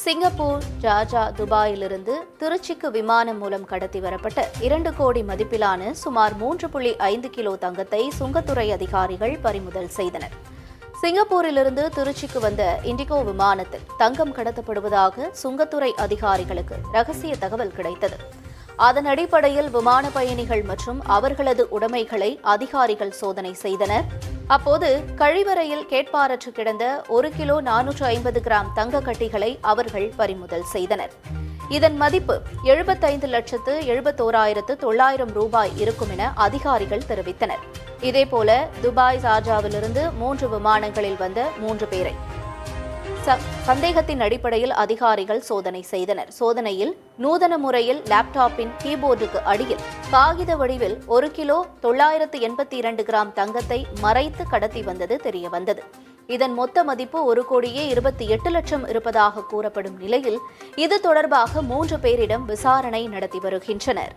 Singapore Jhajha துபாயிலிருந்து திருச்சிக்கு விமானம் மூலம் கடத்தி வரப்பட்ட இரண்டு கோடி மதிப்பிலான சுமார் மூன்று புள்ளி ஐந்து கிலோ தங்கத்தை சுங்கத்துறை அதிகாரிகள் பறிமுதல் செய்தனர் சிங்கப்பூரிலிருந்து திருச்சிக்கு வந்த இண்டிகோ விமானத்தில் தங்கம் கடத்தப்படுவதாக சுங்கத்துறை அதிகாரிகளுக்கு ரகசிய தகவல் கிடைத்தது அதன் அடிப்படையில் விமான பயணிகள் மற்றும் அவர்களது உடைமைகளை அதிகாரிகள் சோதனை செய்தனர் அப்போது கழிவறையில் கேட்பாரற்று கிடந்த ஒரு கிலோ நானூற்று ஐம்பது கிராம் தங்க கட்டிகளை அவர்கள் பறிமுதல் செய்தனர் இதன் மதிப்பு எழுபத்தைந்து லட்சத்து எழுபத்தோராயிரத்து தொள்ளாயிரம் ரூபாய் இருக்கும் என அதிகாரிகள் தெரிவித்தனர் இதேபோல துபாய் சார்ஜாவிலிருந்து மூன்று விமானங்களில் வந்த மூன்று பேரை ச- சந்தேகத்தின் அடிப்படையில் அதிகாரிகள் சோதனை செய்தனர் சோதனையில் நூதன முறையில் லேப்டாப்பின் கீபோர்டுக்கு அடியில் காகித வடிவில் ஒரு கிலோ தொள்ளாயிரத்து எண்பத்தி இரண்டு கிராம் தங்கத்தை மறைத்து கடத்தி வந்தது தெரியவந்தது இதன் மொத்த மதிப்பு ஒரு கோடியே இருபத்தி எட்டு லட்சம் இருப்பதாக கூறப்படும் நிலையில் இது தொடர்பாக மூன்று பேரிடம் விசாரணை நடத்தி வருகின்றனர்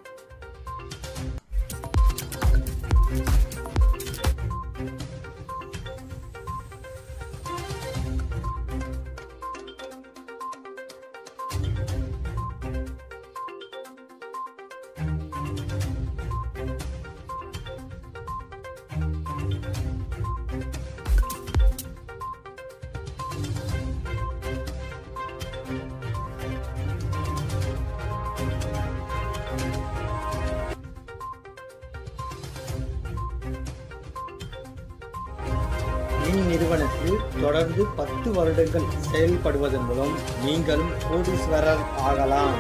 இந்நிறுவனத்தில் தொடர்ந்து பத்து வருடங்கள் செயல்படுவதன் மூலம் நீங்களும் கோடீஸ்வரர் ஆகலாம்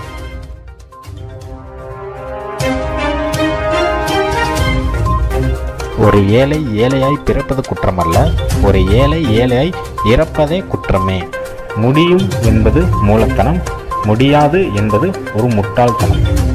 ஒரு ஏழை ஏழையாய் பிறப்பது குற்றமல்ல ஒரு ஏழை ஏழையாய் இறப்பதே குற்றமே முடியும் என்பது மூலத்தனம் முடியாது என்பது ஒரு முட்டாள்தனம்